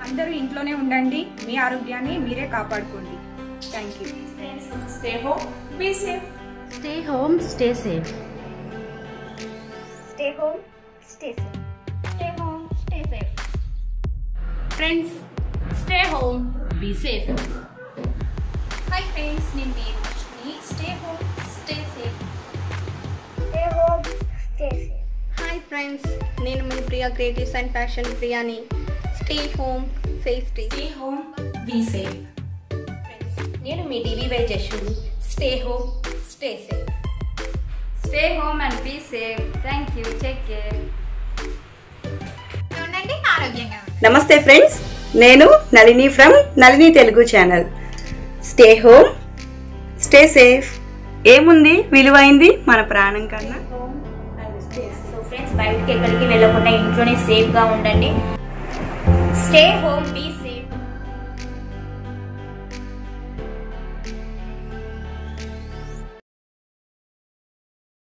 అందరూ ఇంట్లోనే ఉండండి మీ ఆరోగ్యాన్ని మీరే కాపాడుకోండి thank you Stay home, be safe. Stay home, stay safe. Stay home, stay safe. Stay home, stay safe. Friends, stay home, be safe. Hi friends నేను మీ Roshini stay home stay safe Stay home, stay safe. Hi friends నేను మీ Priya creatives and fashion ప్రియాని stay home safety Stay home, be safe. నేను మీ డివివై Jashu stay home stay safe stay home and be safe thank you take care ఉండండి ఆరోగ్యంగా ఉండండి. నమస్తే ఫ్రెండ్స్ నేను Nalini from Nalini Telugu channel stay home stay safe ఏముంది విలువైంది మన ప్రాణం కన్నా సో ఫ్రెండ్స్ బయటకి ఎక్కడికి వెళ్ళకుండా ఇంట్లోనే సేఫ్గా ఉండండి స్టే హోమ్ బీ సేఫ్